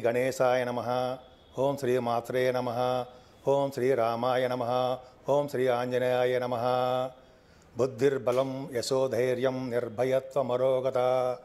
గణేశాయ నమ ఓం శ్రీ మాత్రే నమ ఓం శ్రీ రామాయ నమ ఓం శ్రీ ఆంజనేయాయ నమ బుద్ధిర్బలం యశోధైర్యం నిర్భయత్వమరోగత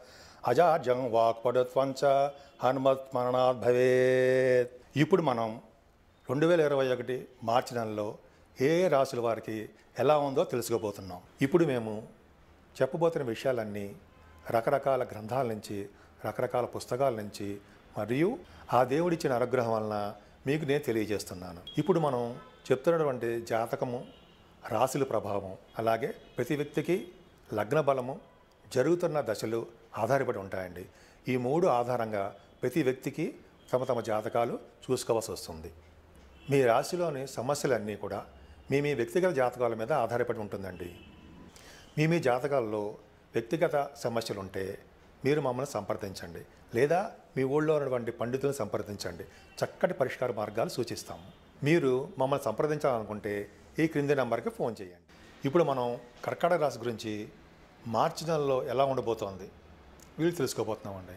అజాజం వాక్పడుత్వం చ హనుమత్మరణాత్ భవేత్ ఇప్పుడు మనం రెండు వేల ఇరవై ఒకటి మార్చి నెలలో ఏ ఏ రాసుల వారికి ఎలా ఉందో తెలుసుకోబోతున్నాం ఇప్పుడు మేము చెప్పబోతున్న విషయాలన్నీ రకరకాల గ్రంథాల నుంచి రకరకాల పుస్తకాల నుంచి మరియు ఆ దేవుడిచ్చిన అనుగ్రహం వలన మీకు నేను తెలియజేస్తున్నాను ఇప్పుడు మనం చెప్తున్నటువంటి జాతకము రాశుల ప్రభావం అలాగే ప్రతి వ్యక్తికి లగ్న బలము జరుగుతున్న దశలు ఆధారపడి ఉంటాయండి ఈ మూడు ఆధారంగా ప్రతి వ్యక్తికి తమ తమ జాతకాలు చూసుకోవాల్సి వస్తుంది మీ రాశిలోని సమస్యలన్నీ కూడా మీ మీ వ్యక్తిగత జాతకాల మీద ఆధారపడి ఉంటుందండి మీ మీ జాతకాల్లో వ్యక్తిగత సమస్యలు ఉంటే మీరు మమ్మల్ని సంప్రదించండి లేదా మీ ఊళ్ళో ఉన్నటువంటి పండితులను సంప్రదించండి చక్కటి పరిష్కార మార్గాలు సూచిస్తాము మీరు మమ్మల్ని సంప్రదించాలనుకుంటే ఈ క్రింది నెంబర్కి ఫోన్ చేయండి ఇప్పుడు మనం కర్కాటక రాశి గురించి మార్చి నెలలో ఎలా ఉండబోతోంది వీళ్ళు తెలుసుకోబోతున్నామండి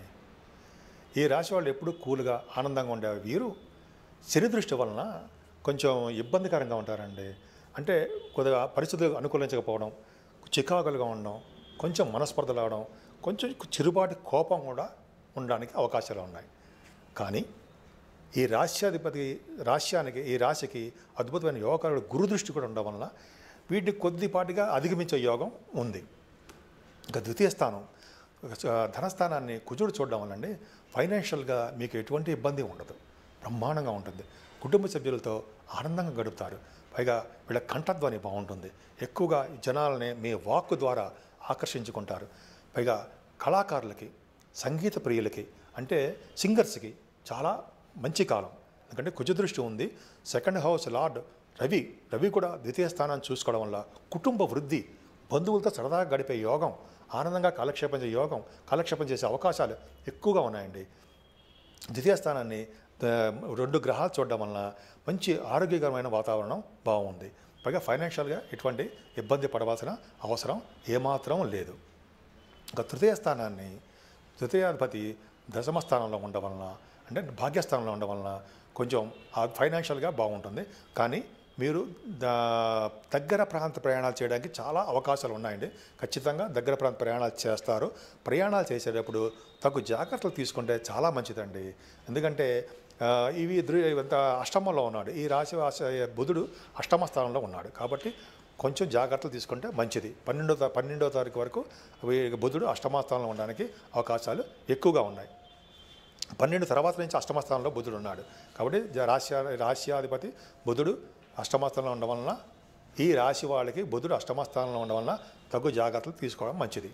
ఈ రాశి వాళ్ళు ఎప్పుడూ కూల్గా ఆనందంగా ఉండే వీరు శని దృష్టి వలన కొంచెం ఇబ్బందికరంగా ఉంటారండి అంటే కొద్దిగా పరిస్థితులు అనుకూలించకపోవడం చికాకులుగా ఉండడం కొంచెం మనస్పర్ధలు అవడం కొంచెం చిరుబాటి కోపం కూడా ఉండడానికి అవకాశాలు ఉన్నాయి కానీ ఈ రాశ్యాధిపతి రాశ్యానికి ఈ రాశికి అద్భుతమైన యోగకారుడు గురు దృష్టి కూడా ఉండడం వలన వీటిని కొద్దిపాటిగా అధిగమించే యోగం ఉంది ఇంకా ద్వితీయ స్థానం ఆ, ధనస్థానాన్ని కుజుడు చూడడం వల్ల అండి ఫైనాన్షియల్గా మీకు ఎటువంటి ఇబ్బంది ఉండదు బ్రహ్మాండంగా ఉంటుంది కుటుంబ సభ్యులతో ఆనందంగా గడుపుతారు పైగా వీళ్ళ కంఠధ్వని బాగుంటుంది ఎక్కువగా ఈ జనాలని మీ వాక్కు ద్వారా ఆకర్షించుకుంటారు పైగా కళాకారులకి సంగీత ప్రియులకి అంటే సింగర్స్కి చాలా మంచి కాలం ఎందుకంటే కుజదృష్టి ఉంది second house lord Ravi Ravi కూడా ద్వితీయ స్థానాన్ని చూసుకోవడం వల్ల కుటుంబ వృద్ధి బంధువులతో సరదాగా గడిపే యోగం ఆనందంగా కాలక్షేపం చేసే యోగం కాలక్షేపం చేసే అవకాశాలు ఎక్కువగా ఉన్నాయండి ద్వితీయ స్థానాన్ని ఆ, రెండు గ్రహాలు చూడడం వలన మంచి ఆరోగ్యకరమైన వాతావరణం బాగుంది పైగా ఫైనాన్షియల్గా ఎటువంటి ఇబ్బంది పడవలసిన అవసరం ఏమాత్రం లేదు ఇంకా తృతీయ స్థానాన్ని తృతీయాధిపతి దశమ స్థానంలో ఉండడం వలన అంటే భాగ్యస్థానంలో ఉండడం వలన కొంచెం ఆ ఫైనాన్షియల్గా బాగుంటుంది కానీ మీరు దా దగ్గర ప్రాంత ప్రయాణాలు చేయడానికి చాలా అవకాశాలు ఉన్నాయండి ఖచ్చితంగా దగ్గర ప్రాంత ప్రయాణాలు చేస్తారు ప్రయాణాలు చేసేటప్పుడు తగు జాగ్రత్తలు తీసుకుంటే చాలా మంచిదండి ఎందుకంటే ఆ, ఇవి దృ ఇవంతా అష్టమంలో ఉన్నాడు ఈ రాశి వాస- బుధుడు అష్టమ స్థానంలో ఉన్నాడు కాబట్టి కొంచెం జాగ్రత్తలు తీసుకుంటే మంచిది పన్నెండో తా- పన్నెండో తారీఖు వరకు వీ- బుధుడు అష్టమ స్థానంలో ఉండడానికి అవకాశాలు ఎక్కువగా ఉన్నాయి పన్నెండు తర్వాత నుంచి అష్టమ స్థానంలో బుధుడు ఉన్నాడు కాబట్టి జ- రాశ్యా రాశ్యాధిపతి బుధుడు అష్టమ స్థానంలో ఉండడం వలన ఈ రాశి వాళ్ళకి బుధుడు అష్టమ స్థానంలో ఉండడం వలన తగు జాగ్రత్తలు తీసుకోవడం మంచిది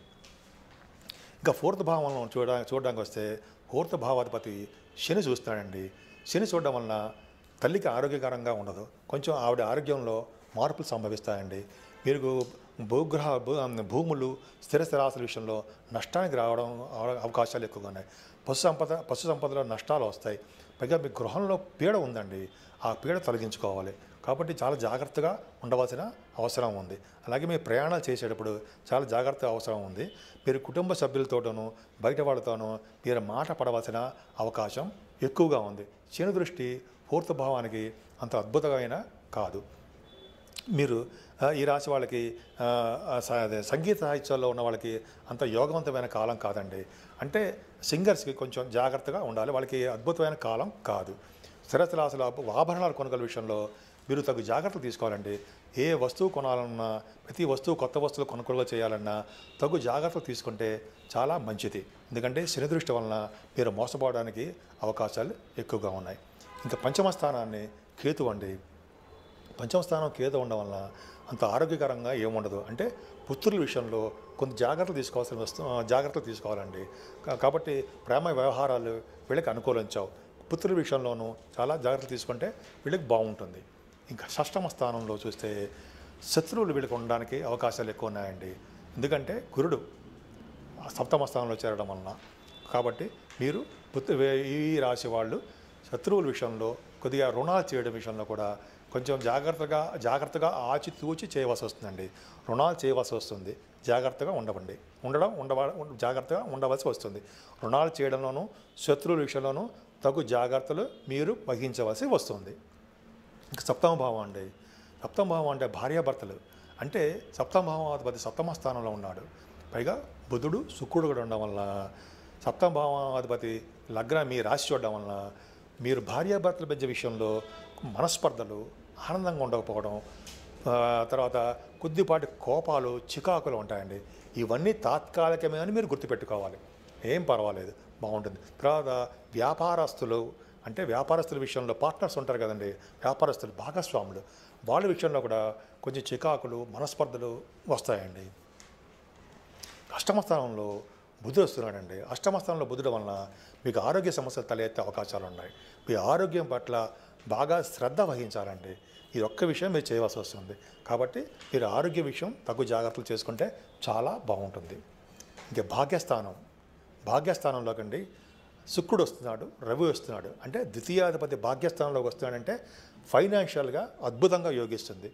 ఇంకా ఫోర్త్ భావంలో చూడ చూడడానికి వస్తే ఫోర్త్ భావాధిపతి శని చూస్తాడండి శని చూడడం వలన తల్లికి ఆరోగ్యకరంగా ఉండదు కొంచెం ఆవిడ ఆరోగ్యంలో మార్పులు సంభవిస్తాయండి మీరు భూగ్రహ భూ- భూములు స్థిర స్థిరాస్తుల విషయంలో నష్టానికి రావడం అవ- అవకాశాలు ఎక్కువగా ఉన్నాయి పశు సంపద పశు సంపదలో నష్టాలు వస్తాయి పైగా మీ గృహంలో పీడ ఉందండి ఆ పీడ తొలగించుకోవాలి కాబట్టి చాలా జాగ్రత్తగా ఉండవలసిన అవసరం ఉంది అలాగే మీరు ప్రయాణాలు చేసేటప్పుడు చాలా జాగ్రత్త అవసరం ఉంది మీరు కుటుంబ సభ్యులతోనూ బయట వాళ్ళతోనూ మీరు మాట పడవలసిన అవకాశం ఎక్కువగా ఉంది శని దృష్టి పూర్త భావానికి అంత అద్భుతమైన కాదు మీరు ఆ, ఈ రాశి వాళ్ళకి ఆ, ఆ, స- అదే సంగీత సాహిత్యాల్లో ఉన్న వాళ్ళకి అంత యోగవంతమైన కాలం కాదండి అంటే సింగర్స్కి కొంచెం జాగ్రత్తగా ఉండాలి వాళ్ళకి అద్భుతమైన కాలం కాదు స్థిరస్థిరాశుల ఆభరణాల కొనుగోలు విషయంలో మీరు తగు జాగ్రత్తలు తీసుకోవాలండి ఏ వస్తువు కొనాలన్నా ప్రతి వస్తువు కొత్త వస్తువులు కొనుగోలు చేయాలన్నా తగు జాగ్రత్తలు తీసుకుంటే చాలా మంచిది ఎందుకంటే శని దృష్టి వలన మీరు మోసపోవడానికి అవకాశాలు ఎక్కువగా ఉన్నాయి ఇంకా పంచమ స్థానాన్ని కేతు అండి పంచమ స్థానం కేతు ఉండడం వలన అంత ఆరోగ్యకరంగా ఏముండదు అంటే పుత్రుల విషయంలో కొంత జాగ్రత్తలు తీసుకోవాల్సిన వస్తు జాగ్రత్తలు తీసుకోవాలండి కా- కాబట్టి ప్రేమ వ్యవహారాలు వీళ్ళకి అనుకూలించావు పుత్రుల విషయంలోనూ చాలా జాగ్రత్తలు తీసుకుంటే వీళ్ళకి బాగుంటుంది ఇంకా షష్టమ స్థానంలో చూస్తే శత్రువులు వీళ్ళకి ఉండడానికి అవకాశాలు ఎక్కువ ఉన్నాయండి ఎందుకంటే గురుడు ఆ సప్తమ స్థానంలో చేరడం వలన కాబట్టి మీరు పుత్ర ఈ రాశి వాళ్ళు శత్రువుల విషయంలో కొద్దిగా రుణాలు చేయడం విషయంలో కూడా కొంచెం జాగ్రత్తగా జాగ్రత్తగా ఆచితూచి చేయవలసి వస్తుందండి రుణాలు చేయవలసి వస్తుంది జాగ్రత్తగా ఉండవండి ఉండడం ఉండవ జాగ్రత్తగా ఉండవలసి వస్తుంది రుణాలు చేయడంలోనూ శత్రువుల విషయంలోనూ తగు జాగ్రత్తలు మీరు వహించవలసి వస్తుంది ఇంకా సప్తమ భావం అండి సప్తమ భావం అంటే భార్యాభర్తలు అంటే సప్తమ భావాధిపతి సప్తమ స్థానంలో ఉన్నాడు పైగా బుధుడు శుక్రుడు కూడా ఉండడం వల్ల సప్తమ భావాధిపతి లగ్న మీ రాశి చూడడం వల్ల మీరు భార్యాభర్తల మధ్య విషయంలో మనస్పర్ధలు ఆనందంగా ఉండకపోవడం ఆ, తర్వాత కొద్దిపాటి కోపాలు చికాకులు ఉంటాయండి ఇవన్నీ తాత్కాలికమే అని మీరు గుర్తుపెట్టుకోవాలి ఏం పర్వాలేదు బాగుంటుంది తర్వాత వ్యాపారస్తులు అంటే వ్యాపారస్తుల విషయంలో పార్ట్నర్స్ ఉంటారు కదండి వ్యాపారస్తులు భాగస్వాములు వాళ్ళ విషయంలో కూడా కొంచెం చికాకులు మనస్పర్ధలు వస్తాయండి అష్టమ స్థానంలో బుధుడు వస్తున్నాడండి అష్టమ స్థానంలో బుధుడు వలన మీకు ఆరోగ్య సమస్యలు తలెత్తే అవకాశాలు ఉన్నాయి మీ ఆరోగ్యం పట్ల బాగా శ్రద్ధ వహించాలండి ఈ ఒక్క విషయం మీరు చేయవలసి వస్తుంది కాబట్టి మీరు ఆరోగ్య విషయం తగు జాగ్రత్తలు చేసుకుంటే చాలా బాగుంటుంది ఇంకా భాగ్యస్థానం భాగ్యస్థానంలోకండి శుక్రుడు వస్తున్నాడు రవి వస్తున్నాడు అంటే ద్వితీయాధిపతి భాగ్యస్థానంలోకి వస్తున్నాడంటే ఫైనాన్షియల్గా అద్భుతంగా యోగిస్తుంది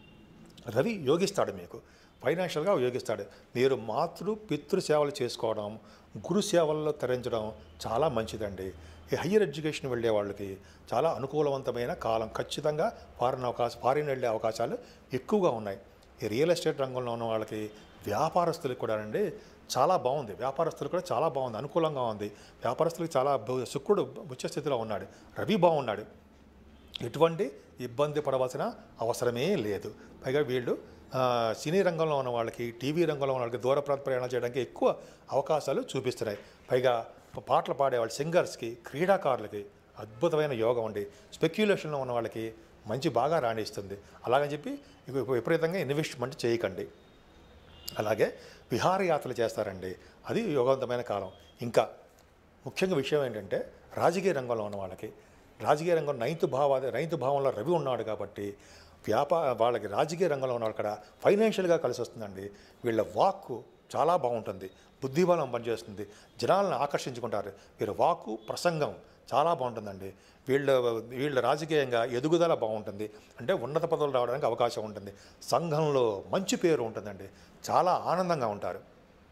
రవి యోగిస్తాడు మీకు ఫైనాన్షియల్గా యోగిస్తాడు మీరు మాతృ పితృ సేవలు చేసుకోవడం గురు సేవల్లో తరించడం చాలా మంచిదండి ఈ హయ్యర్ ఎడ్యుకేషన్ వెళ్ళే వాళ్ళకి చాలా అనుకూలవంతమైన కాలం ఖచ్చితంగా ఫారిన్ అవకాశం ఫారిన్ వెళ్ళే అవకాశాలు ఎక్కువగా ఉన్నాయి ఈ రియల్ ఎస్టేట్ రంగంలో ఉన్న వాళ్ళకి వ్యాపారస్తులకు కూడా అండి చాలా బాగుంది వ్యాపారస్తులు కూడా చాలా బాగుంది అనుకూలంగా ఉంది వ్యాపారస్తులకు చాలా బ- శుక్రుడు ఉచ్చ స్థితిలో ఉన్నాడు రవి బాగున్నాడు ఎటువంటి ఇబ్బంది పడవలసిన అవసరమే లేదు పైగా వీళ్ళు ఆ, సినీ రంగంలో ఉన్న వాళ్ళకి టీవీ రంగంలో ఉన్న వాళ్ళకి దూర ప్రాంత ప్రయాణం చేయడానికి ఎక్కువ అవకాశాలు చూపిస్తున్నాయి పైగా పాటలు పాడేవాళ్ళు సింగర్స్కి క్రీడాకారులకి అద్భుతమైన యోగం ఉండి స్పెక్యులేషన్లో ఉన్న వాళ్ళకి మంచి బాగా రాణిస్తుంది అలాగని చెప్పి ఇక విపరీతంగా ఇన్వెస్ట్మెంట్ చేయకండి అలాగే విహారయాత్రలు చేస్తారండి అది యోగవంతమైన కాలం ఇంకా ముఖ్యంగా విషయం ఏంటంటే రాజకీయ రంగంలో ఉన్న వాళ్ళకి రాజకీయ రంగం నైన్త్ భావ నైన్త్ భావంలో రవి ఉన్నాడు కాబట్టి వ్యాపార వాళ్ళకి రాజకీయ రంగంలో ఉన్న వాళ్ళకి ఫైనాన్షియల్గా కలిసి వస్తుందండి వీళ్ళ వాక్కు చాలా బాగుంటుంది బుద్ధిబలం పనిచేస్తుంది జనాలను ఆకర్షించుకుంటారు వీళ్ళ వాక్కు ప్రసంగం చాలా బాగుంటుందండి వీళ్ళ వీళ్ళ రాజకీయంగా ఎదుగుదల బాగుంటుంది అంటే ఉన్నత పదవులు రావడానికి అవకాశం ఉంటుంది సంఘంలో మంచి పేరు ఉంటుందండి చాలా ఆనందంగా ఉంటారు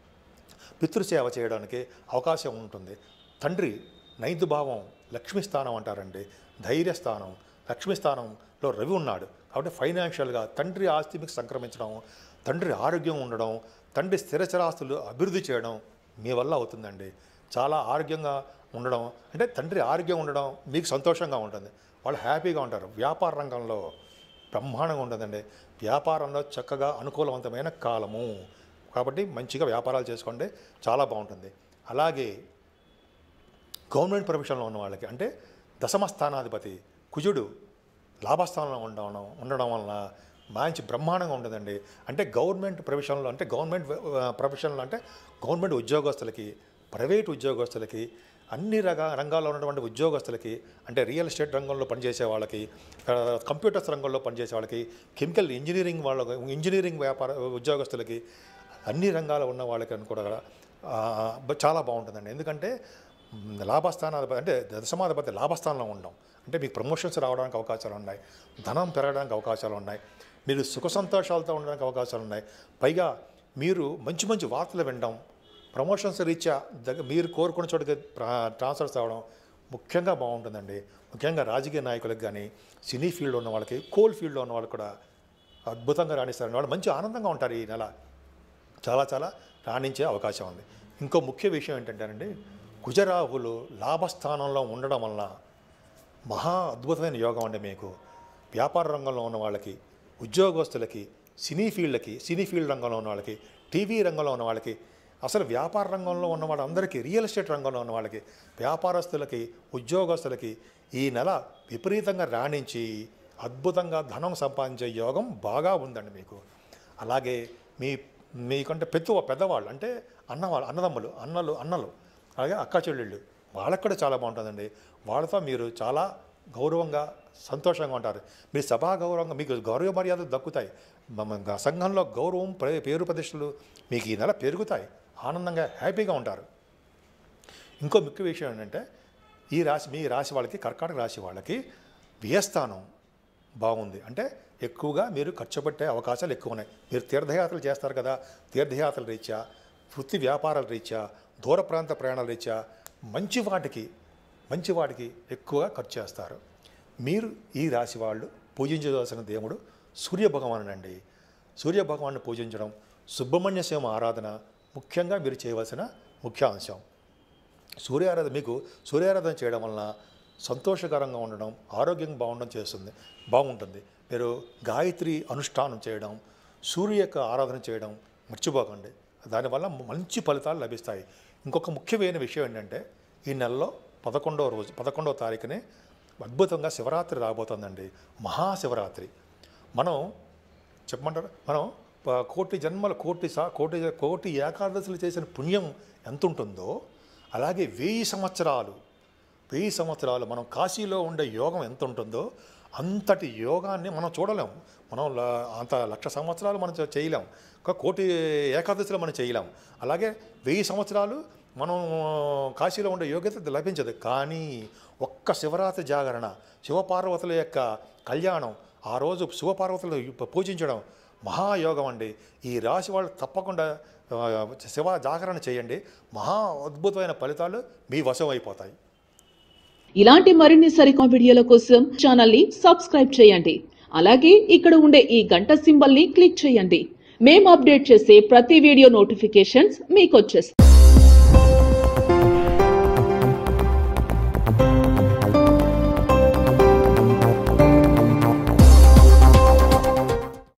పితృసేవ చేయడానికి అవకాశం ఉంటుంది తండ్రి నైన్త్ భావం లక్ష్మీ స్థానం అంటారండి ధైర్య స్థానం లక్ష్మీ స్థానంలో రవి ఉన్నాడు కాబట్టి ఫైనాన్షియల్గా తండ్రి ఆస్తి మీకు సంక్రమించడం తండ్రి ఆరోగ్యం ఉండడం తండ్రి స్థిరచరాస్తులు అభివృద్ధి చేయడం మీ వల్ల అవుతుందండి చాలా ఆరోగ్యంగా ఉండడం అంటే తండ్రి ఆరోగ్యం ఉండడం మీకు సంతోషంగా ఉంటుంది వాళ్ళు హ్యాపీగా ఉంటారు వ్యాపార రంగంలో బ్రహ్మాండంగా ఉంటుందండి వ్యాపారంలో చక్కగా అనుకూలవంతమైన కాలము కాబట్టి మంచిగా వ్యాపారాలు చేసుకోండి చాలా బాగుంటుంది అలాగే గవర్నమెంట్ ప్రొఫెషన్లో ఉన్న వాళ్ళకి అంటే దశమ స్థానాధిపతి కుజుడు లాభస్థానంలో ఉండడం ఉండడం వలన మంచి బ్రహ్మాండంగా ఉంటుందండి అంటే గవర్నమెంట్ ప్రొఫెషన్లో అంటే గవర్నమెంట్ ప్రొఫెషన్లో అంటే గవర్నమెంట్ ఉద్యోగస్తులకి ప్రైవేట్ ఉద్యోగస్తులకి అన్ని రక రంగాల్లో ఉన్నటువంటి ఉద్యోగస్తులకి అంటే రియల్ ఎస్టేట్ రంగంలో పనిచేసే వాళ్ళకి ఆ, కంప్యూటర్స్ రంగంలో పనిచేసే వాళ్ళకి కెమికల్ ఇంజనీరింగ్ వాళ్ళ ఇంజనీరింగ్ వ్యాపార ఉద్యోగస్తులకి అన్ని రంగాల్లో ఉన్న వాళ్ళకి అని కూడా ఆ, బ- చాలా బాగుంటుందండి ఎందుకంటే మ్, లాభస్థానాధిపతి అంటే దశమాధిపతి లాభస్థానంలో ఉండడం అంటే మీకు ప్రమోషన్స్ రావడానికి అవకాశాలు ఉన్నాయి ధనం పెరగడానికి అవకాశాలు ఉన్నాయి మీరు సుఖ సంతోషాలతో ఉండడానికి అవకాశాలు ఉన్నాయి పైగా మీరు మంచి మంచి వార్తలు వినడం ప్రమోషన్స్ రీత్యా దగ్గర మీరు కోరుకున్న చోటుకి ట్రా- ట్రాన్స్ఫర్స్ అవ్వడం ముఖ్యంగా బాగుంటుందండి ముఖ్యంగా రాజకీయ నాయకులకు కానీ సినీ ఫీల్డ్లో ఉన్న వాళ్ళకి కోల్ ఫీల్డ్లో ఉన్న వాళ్ళు కూడా అద్భుతంగా రాణిస్తారు వాళ్ళు మంచి ఆనందంగా ఉంటారు ఈ నెల చాలా చాలా రాణించే అవకాశం ఉంది ఇంకో ముఖ్య విషయం ఏంటంటేనండి కుజరాహులు లాభస్థానంలో ఉండడం వలన మహా అద్భుతమైన యోగం అండి మీకు వ్యాపార రంగంలో ఉన్న వాళ్ళకి ఉద్యోగస్తులకి సినీ ఫీల్డ్లకి సినీ ఫీల్డ్ రంగంలో ఉన్న వాళ్ళకి టీవీ రంగంలో ఉన్న వాళ్ళకి అసలు వ్యాపార రంగంలో ఉన్న వాళ్ళందరికీ రియల్ ఎస్టేట్ రంగంలో ఉన్న వాళ్ళకి వ్యాపారస్తులకి ఉద్యోగస్తులకి ఈ నెల విపరీతంగా రాణించి అద్భుతంగా ధనం సంపాదించే యోగం బాగా ఉందండి మీకు అలాగే మీ మీకంటే పెద్ద పెద్దవాళ్ళు అంటే అన్నవాళ్ళు అన్నదమ్ములు అన్నలు అన్నలు అలాగే అక్క చెల్లెళ్ళు వాళ్ళకు కూడా చాలా బాగుంటుందండి వాళ్ళతో మీరు చాలా గౌరవంగా సంతోషంగా ఉంటారు మీ సభా గౌరవంగా మీకు గౌరవ మర్యాదలు దక్కుతాయి మన గ- సంఘంలో గౌరవం ప్రే- పేరు ప్రతిష్టలు మీకు ఈ నెల పెరుగుతాయి ఆనందంగా హ్యాపీగా ఉంటారు ఇంకో ముఖ్య విషయం ఏంటంటే ఈ రాశి మీ రాశి వాళ్ళకి కర్కాటక రాశి వాళ్ళకి వ్యయస్థానం బాగుంది అంటే ఎక్కువగా మీరు ఖర్చు పెట్టే అవకాశాలు ఎక్కువ ఉన్నాయి మీరు తీర్థయాత్రలు చేస్తారు కదా తీర్థయాత్రల రీత్యా వృత్తి వ్యాపారాల రీత్యా దూర ప్రాంత ప్రయాణాల రీత్యా మంచి వాటికి మంచి వాటికి ఎక్కువగా ఖర్చు చేస్తారు మీరు ఈ రాశి వాళ్ళు పూజించవలసిన దేవుడు సూర్య భగవానుడు అండి సూర్య భగవాన్ని పూజించడం సుబ్రహ్మణ్య స్వామి ఆరాధన ముఖ్యంగా మీరు చేయవలసిన ముఖ్య అంశం సూర్యారాధన మీకు సూర్యారాధన చేయడం వలన సంతోషకరంగా ఉండడం ఆరోగ్యం బాగుండడం చేస్తుంది బాగుంటుంది మీరు గాయత్రి అనుష్ఠానం చేయడం సూర్య యొక్క ఆరాధన చేయడం మర్చిపోకండి దానివల్ల మంచి ఫలితాలు లభిస్తాయి ఇంకొక ముఖ్యమైన విషయం ఏంటంటే ఈ నెలలో పదకొండవ రోజు పదకొండవ తారీఖునే అద్భుతంగా శివరాత్రి రాబోతుందండి మహాశివరాత్రి మనం చెప్పమంటారు మనం ప- కోటి జన్మల కోటి సా కోటి కోటి ఏకాదశులు చేసిన పుణ్యం ఎంత ఉంటుందో అలాగే వెయ్యి సంవత్సరాలు వెయ్యి సంవత్సరాలు మనం కాశీలో ఉండే యోగం ఎంత ఉంటుందో అంతటి యోగాన్ని మనం చూడలేం మనం ల- అంత లక్ష సంవత్సరాలు మనం చే- చేయలేం ఒక కోటి ఏకాదశిలో మనం చేయలేం అలాగే వెయ్యి సంవత్సరాలు మనం కాశీలో ఉండే యోగ్యత లభించదు కానీ ఒక్క శివరాత్రి జాగరణ శివపార్వతుల యొక్క కళ్యాణం ఆ రోజు శివపార్వతులు పూజించడం మహాయోగం అండి ఈ రాశి వాళ్ళు తప్పకుండా ఆ, శివ జాగరణ చేయండి మహా అద్భుతమైన ఫలితాలు మీ వశం అయిపోతాయి ఇలాంటి మరిన్ని సరికొత్త వీడియోల కోసం ఛానల్ ని సబ్స్క్రైబ్ చేయండి అలాగే ఇక్కడ ఉండే ఈ గంట సింబల్ ని క్లిక్ చేయండి మేము అప్డేట్ చేసే ప్రతి వీడియో నోటిఫికేషన్స్ మీకు వచ్చేస్తాయి